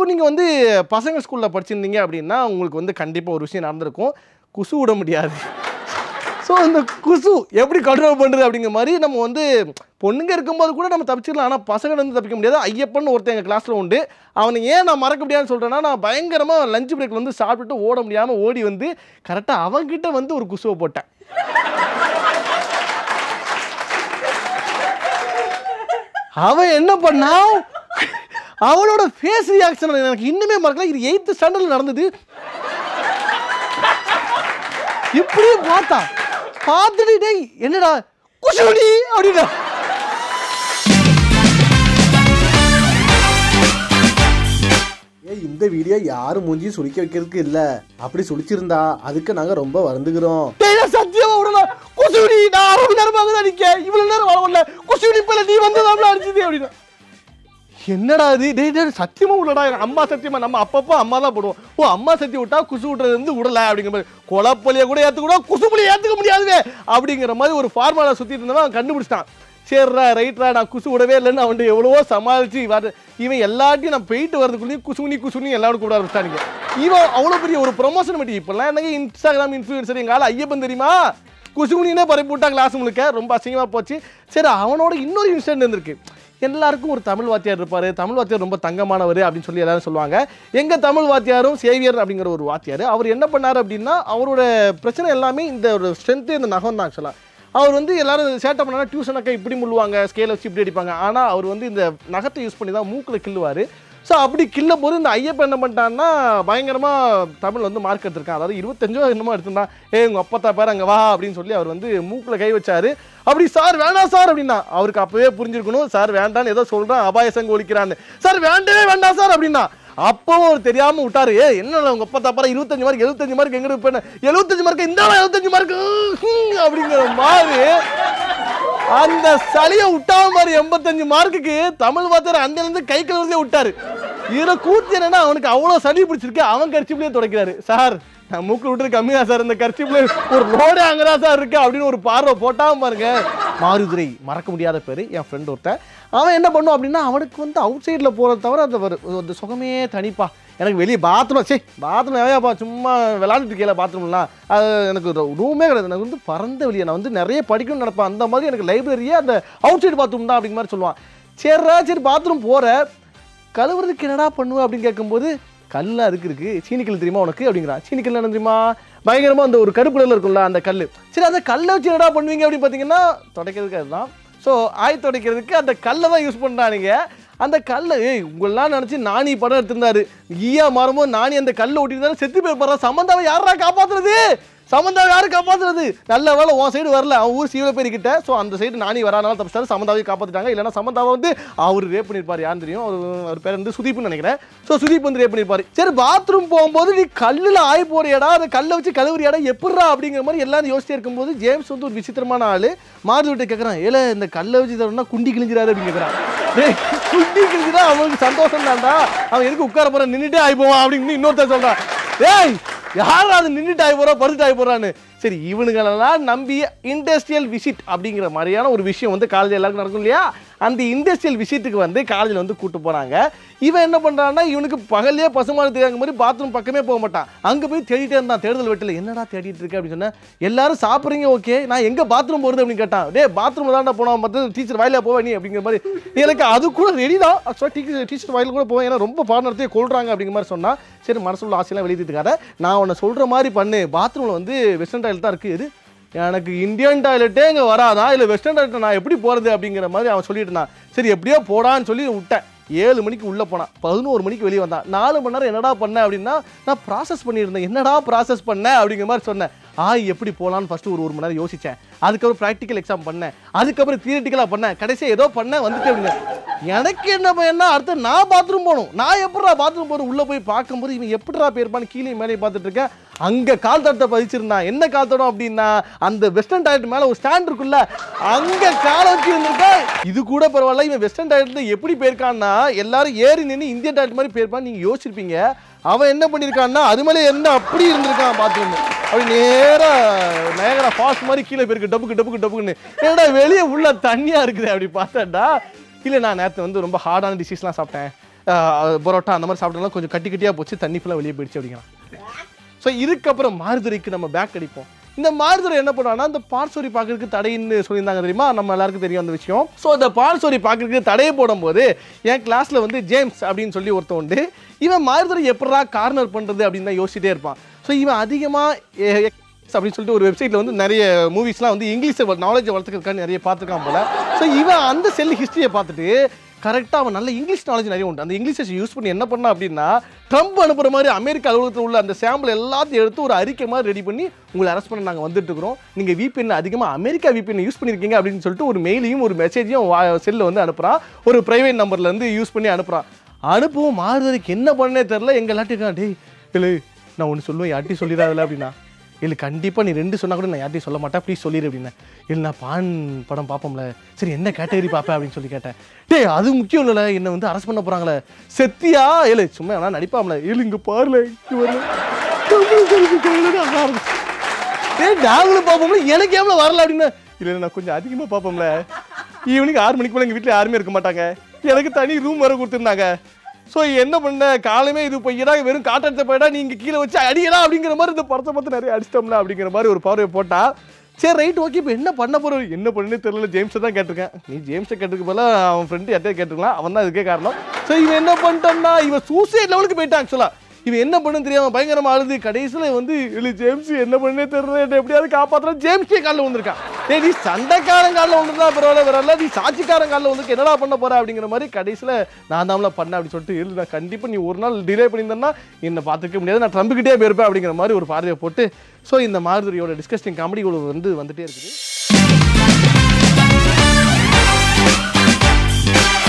இப்போ நீங்கள் வந்து பசங்க ஸ்கூலில் படிச்சிருந்தீங்க அப்படின்னா உங்களுக்கு வந்து கண்டிப்பாக ஒரு விஷயம் நடந்திருக்கும் குசு விட முடியாது ஸோ இந்த குசு எப்படி கண்ட்ரோல் பண்ணுறது அப்படிங்கிற மாதிரி நம்ம வந்து பொண்ணுங்க இருக்கும்போது கூட நம்ம தப்பிச்சிடலாம் ஆனால் பசங்க வந்து தப்பிக்க முடியாது ஐயப்பன் ஒருத்தன் எங்கள் கிளாஸில் உண்டு அவனை ஏன் நான் மறக்க முடியாதுன்னு சொல்கிறேன்னா நான் பயங்கரமாக லஞ்ச் பிரேக்கில் வந்து சாப்பிட்டுட்டு ஓட முடியாமல் ஓடி வந்து கரெக்டாக அவன்கிட்ட வந்து ஒரு குசுவை போட்டேன் அவன் என்ன பண்ணா அவளோட ஃபேஸ் ரியாக்ஷன் எனக்கு இன்னுமே மறக்கல இது எயித்து ஸ்டாண்டர்டில் நடந்தது இப்படியே பார்த்தான் பார்த்துட்டு டேய் என்னடா குசுடி அப்படின்னா ஏய் இந்த வீடியோ யாரும் மூஞ்சியும் சுளிக்க வைக்கிறதுக்கு இல்ல அப்படி சுளிச்சிருந்தா அதுக்கு நாங்க ரொம்ப வருந்துகிறோம் டேய் நான் சத்தியமா விடல குசுடி நான் அரை மணி நேரமாக தான் நிக்க இவ்வளவு நேரம் வர முடியல குசுடி இப்ப நீ வந்ததாப்ல அடிச்சது அப்படின்னா என்னடா இது டேய் டேய் சத்தியமா விடடா எங்க அம்மா சத்தியமா நம்ம அப்பப்போ அம்மா தான் போடுவோம் ஓ அம்மா சத்தி விட்டா குசு விட்றது வந்து விடல அப்படிங்கிற மாதிரி கொலப்பலியை கூட ஏற்றுக்கூட குசுப்புலியை ஏற்றுக்க முடியாதுவே அப்படிங்கிற மாதிரி ஒரு ஃபார்முலா சுற்றிட்டு இருந்தவன் அவன் கண்டுபிடிச்சிட்டான் சரிடா ரைட்ரா நான் குசு விடவே இல்லைன்னு அவன் எவ்வளவோ சமாளிச்சு வர இவன் எல்லாத்தையும் நான் போயிட்டு வரதுக்குள்ளேயும் குசுனி குசுனி எல்லாரும் கூட ஆரம்பிச்சிட்டானுங்க இவன் அவ்வளோ பெரிய ஒரு ப்ரொமோஷன் பற்றி இப்போல்லாம் எனக்கு இன்ஸ்டாகிராம் இன்ஃப்ளூயன்சர் எங்கள் ஆள் ஐயப்பன் தெரியுமா குசுகுனினே பரப்பி விட்டா கிளாஸ் முழுக்க ரொம்ப அசிங்கமாக போச்சு சரி அவனோட இன்னொரு இன்சிடென்ட் இருந்திருக்கு எல்லாருக்கும் ஒரு தமிழ் வாத்தியார் இருப்பார் தமிழ் வாத்தியார் ரொம்ப தங்கமானவர் அப்படின்னு சொல்லி எல்லாரும் சொல்லுவாங்க எங்கள் தமிழ் வாத்தியாரும் சேவியர் அப்படிங்கிற ஒரு வாத்தியார் அவர் என்ன பண்ணார் அப்படின்னா அவரோட பிரச்சனை எல்லாமே இந்த ஒரு ஸ்ட்ரென்த்து இந்த நகம் தான் ஆக்சுவலாக அவர் வந்து எல்லாரும் சேட்டை பண்ணா டியூஷனக்கா இப்படி முள்ளுவாங்க ஸ்கேலை வச்சு இப்படி அடிப்பாங்க ஆனால் அவர் வந்து இந்த நகத்தை யூஸ் பண்ணி தான் மூக்கில் கிள்ளுவார் ஸோ அப்படி கிள்ளும் போது இந்த ஐயப்பன் என்ன பண்ணிட்டான்னா பயங்கரமாக தமிழ் வந்து மார்க் எடுத்திருக்கான் அதாவது இருபத்தஞ்சோ என்னமோ எடுத்திருந்தான் ஏ உங்கள் அப்பத்தா பேர் அங்கே வா அப்படின்னு சொல்லி அவர் வந்து மூக்கில் கை வச்சாரு அப்படி சார் வேணாம் சார் அப்படின்னா அவருக்கு அப்பவே புரிஞ்சிருக்கணும் சார் வேண்டான்னு ஏதோ சொல்கிறான் அபாய சங்கு ஒழிக்கிறான்னு சார் வேண்டவே வேண்டாம் சார் அப்படின்னா அப்பவும் அவர் தெரியாம விட்டாரு ஏ என்ன உங்க அப்பா தப்பாரா இருபத்தஞ்சு மார்க் எழுபத்தஞ்சு மார்க் எங்க இருப்பேன் எழுபத்தஞ்சு மார்க் இந்த எழுபத்தஞ்சு மார்க் அப்படிங்கிற மாதிரி அந்த சளியை விட்டாம மாதிரி எண்பத்தஞ்சு மார்க்குக்கு தமிழ் வாத்தியார் அந்த இருந்து கை கழுவுறதே விட்டாரு இதுல கூத்து என்னன்னா அவனுக்கு அவ்வளவு சளி பிடிச்சிருக்கு அவன் கர்ச்சிப்லயே தொடக்கிறாரு சார் நான் மூக்கு விட்டுறது கம்மியா சார் இந்த கர்ச்சிப்ல ஒரு லோடு அங்கதான் சார் இருக்கு அப்படின்னு ஒரு பார்வை போட்டாம பாருங்க மாருதுரை மறக்க முடியாத பேரு என் ஃப்ரெண்ட் ஒருத்தன் அவன் என்ன பண்ணும் அப்படின்னா அவனுக்கு வந்து அவுட் சைடில் போகிறத தவிர அந்த ஒரு அந்த சுகமே தனிப்பா எனக்கு வெளியே பாத்ரூம் சே பாத்ரூம் எவையாப்பா சும்மா விளாண்டுட்டு இருக்கல பாத்ரூம்லாம் அது எனக்கு ரூமே கிடையாது எனக்கு வந்து பறந்த வெளியே நான் வந்து நிறைய படிக்கணும்னு நினைப்பேன் அந்த மாதிரி எனக்கு லைப்ரரியே அந்த அவுட் சைடு பாத்ரூம் தான் அப்படிங்கிற மாதிரி சொல்லுவான் சரிடா சரி பாத்ரூம் போகிற கழுவுறதுக்கு என்னடா பண்ணுவேன் அப்படின்னு கேட்கும்போது கல் அதுக்கு இருக்கு சீனிக்கல் தெரியுமா உனக்கு அப்படிங்கிறான் சீனிக்கல் என்ன தெரியுமா பயங்கரமாக அந்த ஒரு கருப்பு கலர்ல இருக்கும்ல அந்த கல் சரி அந்த கல்லை வச்சு என்னடா பண்ணுவீங்க அப்படின்னு பார்த்தீங்கன்னா துடைக்கிறதுக்கு அதுதான் ஸோ ஆய் துடைக்கிறதுக்கு அந்த கல்லை தான் யூஸ் பண்ணுறானுங்க அந்த கல்லை ஏய் உங்களெல்லாம் நினச்சி நானி படம் எடுத்திருந்தாரு ஈயா மாறும்போது நானி அந்த கல்லை ஒட்டியிருந்தாரு செத்து போய் போடுறா சமந்தாவை யாரா காப்பாத்துறது சமந்தாவை யாரு காப்பாத்துறது நல்ல வேலை உன் சைடு வரல அவன் ஊர் சீவல பேரிக்கிட்ட ஸோ அந்த சைடு நானி வரானால தப்பிச்சாரு சமந்தாவை காப்பாத்திட்டாங்க இல்லைன்னா சமந்தாவை வந்து அவர் ரேப் பண்ணியிருப்பார் யாருன்னு தெரியும் அவர் அவர் பேர் வந்து சுதீப்னு நினைக்கிறேன் ஸோ சுதீப் வந்து ரேப் பண்ணியிருப்பாரு சரி பாத்ரூம் போகும்போது நீ கல்லில் ஆய் போறியடா அந்த கல்லை வச்சு கழுவுறியடா எப்படிடா அப்படிங்கிற மாதிரி எல்லாரும் யோசிச்சே இருக்கும்போது ஜேம்ஸ் வந்து ஒரு விசித்திரமான ஆளு மாறுவிட்ட கேட்குறான் ஏல இந்த கல்லை வச்சு தரணும்னா குண்டி கிழிஞ்சிடாரு அப்படின்னு கேட்குறான் டேய், குண்டி கிழிஞ்சிடா அவனுக்கு சந்தோஷம் தான்டா அவன் எதுக்கு உட்கார போறான் நின்றுட்டே ஆகி போவான் அப்படின்னு இன்னொருத்தர் சொல்றான் டேய் யாரும் அது நின்றுட்டு ஆகி போறா படுத்துட்டு ஆகி போறான்னு சரி இவனுங்களெல்லாம் நம்பி இண்டஸ்ட்ரியல் விசிட் அப்படிங்கிற மாதிரியான ஒரு விஷயம் வந்து காலேஜ் எல்லாருக்கும் நடக்கும் இல்லையா அந்த இண்டஸ்ட்ரியல் விசிட்டுக்கு வந்து காலேஜில் வந்து கூட்டு போறாங்க இவன் என்ன பண்றான்னா இவனுக்கு பகல்லே பசுமாடு தெரியாத மாதிரி பாத்ரூம் பக்கமே போக மாட்டான் அங்க போய் தேடிட்டே இருந்தான் தேடுதல் வெட்டில் என்னடா தேடிட்டு இருக்க அப்படின்னு சொன்னா எல்லாரும் சாப்பிட்றீங்க ஓகே நான் எங்க பாத்ரூம் போறது அப்படின்னு கேட்டான் டே பாத்ரூம் தான்டா போனோம் மற்ற டீச்சர் வாயில போவ நீ அப்படிங்கிற மாதிரி எனக்கு அது கூட ரெடி தான் ஆக்சுவலாக டீச்சர் டீச்சர் வாயில கூட போவேன் ஏன்னா ரொம்ப பாடம் நடத்தி கொள்றாங்க அப்படிங்கிற மாதிரி சொன்னா சரி மனசுல ஆசையெல்லாம் வெளியிட்டுக்காத நான் உன்னை சொல்ற மாதிரி பண்ணு பாத்ரூம்ல வந்து வெஸ்டர்ன் டாய்லெட் தான் இருக்கு எது எனக்கு இந்தியன் டாய்லெட்டே இங்கே வராதா இல்லை வெஸ்டர்ன் டாய்லெட் நான் எப்படி போகிறது அப்படிங்கிற மாதிரி அவன் சொல்லிட்டு இருந்தான் சரி எப்படியோ போடான்னு சொல்லி விட்டேன் ஏழு மணிக்கு உள்ளே போனான் பதினோரு மணிக்கு வெளியே வந்தான் நாலு மணி நேரம் என்னடா பண்ண அப்படின்னா நான் ப்ராசஸ் பண்ணியிருந்தேன் என்னடா ப்ராசஸ் பண்ண அப்படிங்கிற மாதிரி சொன்னேன் ஆய் எப்படி போகலான்னு ஃபஸ்ட்டு ஒரு ஒரு மணி நேரம் யோசித்தேன் அதுக்கப்புறம் ப்ராக்டிக்கல் எக்ஸாம் பண்ணேன் அதுக்கப்புறம் தியரிட்டிக்கலாக பண்ணேன் கடைசியாக ஏதோ பண்ணேன் வந்துட்டு அப்படிங்க எனக்கு என்ன பையனா அடுத்து நான் பாத்ரூம் போகணும் நான் எப்படிடா பாத்ரூம் போகணும் உள்ளே போய் பார்க்கும்போது இவன் எப்படிடா போயிருப்பான்னு கீழே மேலே பார்த்துட்டு இருக்கேன் அங்கே கால் தட்டத்தை பதிச்சிருந்தான் என்ன கால் தடம் அப்படின்னா அந்த வெஸ்டர்ன் டாய்லெட் மேலே ஒரு ஸ்டாண்ட் இருக்குல்ல அங்கே காலை வச்சு இருந்திருக்கேன் இது கூட பரவாயில்ல இவன் வெஸ்டர்ன் டாய்லெட்ல எப்படி போயிருக்கான்னா எல்லாரும் ஏறி நின்று இந்தியன் டாய்லெட் மாதிரி போயிருப்பான்னு நீங்கள் யோசிச்சிருப்பீங்க அவன் என்ன பண்ணியிருக்கான்னா அது மேலே என்ன அப்படி இருந்திருக்கான் பாத்ரூம் அப்படி நேரா நேரா ஃபாஸ்ட் மாதிரி கீழே போயிருக்கு டப்புக்கு டப்புக்கு டப்புக்குன்னு ஏடா வெளியே உள்ள தண்ணியா இருக்குது அப்படி பார்த்தாடா இல்லை நான் நேற்று வந்து ரொம்ப ஹார்டான டிஷ்ஷஸ்லாம் சாப்பிட்டேன் ஆஹ், பரோட்டா அந்த மாதிரி சாப்பிட்டோம்னா கொஞ்சம் கட்டி கட்டியாக போச்சு தண்ணி ஃபுல்லாக வெளியே போயிடுச்சு அப்படிங்கிறான் ஸோ இதுக்கப்புறம் மாறுதுறைக்கு நம்ம பேக் அடிப்போம் இந்த மாறுதுறை என்ன பண்ணுவான்னா இந்த பால்சோரி பார்க்கறதுக்கு தடைன்னு சொல்லியிருந்தாங்க தெரியுமா நம்ம எல்லாருக்கும் தெரியும் அந்த விஷயம் ஸோ இந்த பால்சோரி பார்க்கறதுக்கு தடையை போடும்போது என் கிளாஸில் வந்து ஜேம்ஸ் அப்படின்னு சொல்லி ஒருத்தன் உண்டு இவன் மாறுதுறை எப்படா கார்னர் பண்ணுறது அப்படின்னு தான் யோசிச்சிட்டே இருப்பான் ஸோ இவன் அதிகமாக அப்படின்னு சொல்லிட்டு ஒரு வெப்சைட்டில் வந்து நிறைய மூவிஸ்லாம் வந்து இங்கிலீஷை நாலேஜை வளர்த்துக்கிறதுக்காக நிறைய பார்த்துருக்கான் போல ஸோ இவன் அந்த செல் ஹிஸ்ட்ரியை பார்த்துட்டு கரெக்டாக அவன் நல்ல இங்கிலீஷ் நாலேஜ் நிறைய உண்டு அந்த இங்கிலீஷை யூஸ் பண்ணி என்ன பண்ணா அப்படின்னா ட்ரம்ப் அனுப்புற மாதிரி அமெரிக்க அலுவலகத்தில் உள்ள அந்த சாம்பிள் எல்லாத்தையும் எடுத்து ஒரு அறிக்கை மாதிரி ரெடி பண்ணி உங்களை அரெஸ்ட் பண்ண நாங்கள் வந்துட்டு இருக்கிறோம் நீங்கள் VPN அதிகமாக அமெரிக்கா VPN யூஸ் பண்ணியிருக்கீங்க அப்படின்னு சொல்லிட்டு ஒரு மெயிலையும் ஒரு மெசேஜையும் செல்லில் வந்து அனுப்புகிறான் ஒரு ப்ரைவேட் நம்பர்லேருந்து யூஸ் பண்ணி அனுப்புகிறான் அனுப்பவும் மாறுதலுக்கு என்ன பண்ணே தெரில எங்கள் எல்லாத்தையும் டேய் இல்லை நான் ஒன்று சொல்லுவேன் யார்ட்டையும் சொல்லிடாதல அப்படின்னா இல்லை கண்டிப்பாக நீ ரெண்டு சொன்னா கூட நான் யார்ட்டையும் சொல்ல மாட்டேன் ப்ளீஸ் சொல்லிடு அப்படின்னேன் இல்லை நான் பான் படம் பார்ப்போம்ல சரி என்ன கேட்டகரி பார்ப்பேன் அப்படின்னு சொல்லி கேட்டேன் டேய் அது முக்கியம் இல்லைல்ல என்னை வந்து அரெஸ்ட் பண்ண போகிறாங்களே செத்தியா இல்லை சும்மா ஆனால் நடிப்பாம்ல இல்லை இங்கே பாருல இங்கே வரல டேய் நாங்களும் பார்ப்போம்ல எனக்கு எவ்வளோ வரல அப்படின்னு இல்லை நான் கொஞ்சம் அதிகமாக பார்ப்போம்ல ஈவினிங் ஆறு மணிக்கு மேலே எங்கள் வீட்டில் யாருமே இருக்க மாட்டாங்க எனக்கு தனி ரூம் வர கொடுத்துருந்தாங்க ஸோ என்ன பண்ண காலமே இது பொய்யடா வெறும் காட்டத்தை போயிடா நீங்க கீழே வச்சு அடியடா அப்படிங்கிற மாதிரி இந்த படத்தை பார்த்து நிறைய அடிச்சிட்டோம்ல அப்படிங்கிற மாதிரி ஒரு பார்வை போட்டா சரி ரைட் ஓகே இப்போ என்ன பண்ண போறோம் என்ன பண்ணுன்னு தெரியல ஜேம்ஸை தான் கேட்டிருக்கேன் நீ ஜேம்ஸை கேட்டிருக்க போல அவன் ஃப்ரெண்டு யார்ட்டையும் கேட்டிருக்கலாம் அவன் தான் இதுக்கே காரணம் ஸோ இவன் என்ன பண்ணிட்டான்னா இவன் சூசைட் லெவலுக்கு போயிட்டான் ஆக்சுவலாக இவன் என்ன பண்ணுன்னு தெரியாம பயங்கரமா அழுது கடைசியில் வந்து இல்லை ஜேம்ஸ் என்ன பண்ணே தெரியல என்னை எப்படியாவது காப்பாற்றுற ஜேம்ஸே காலில் வந்திருக்கான் டேய் நீ சண்டைக்காரன் காலில் வந்துருந்தா பரவாயில்ல பரவாயில்ல நீ சாட்சிக்காரன் காலில் வந்து என்னடா பண்ண போற அப்படிங்கிற மாதிரி கடைசியில் நான் தான்ல பண்ணேன் அப்படின்னு சொல்லிட்டு இல்லை நான் கண்டிப்பாக நீ ஒரு நாள் டிலே பண்ணியிருந்தேன்னா என்னை பார்த்துக்க முடியாது நான் ட்ரம்புக்கிட்டே போயிருப்பேன் அப்படிங்கிற மாதிரி ஒரு பார்வையை போட்டு ஸோ இந்த மாருதியோட டிஸ்கஸ்டிங் காமெடி வந்து வந்துட்டே இருக்குது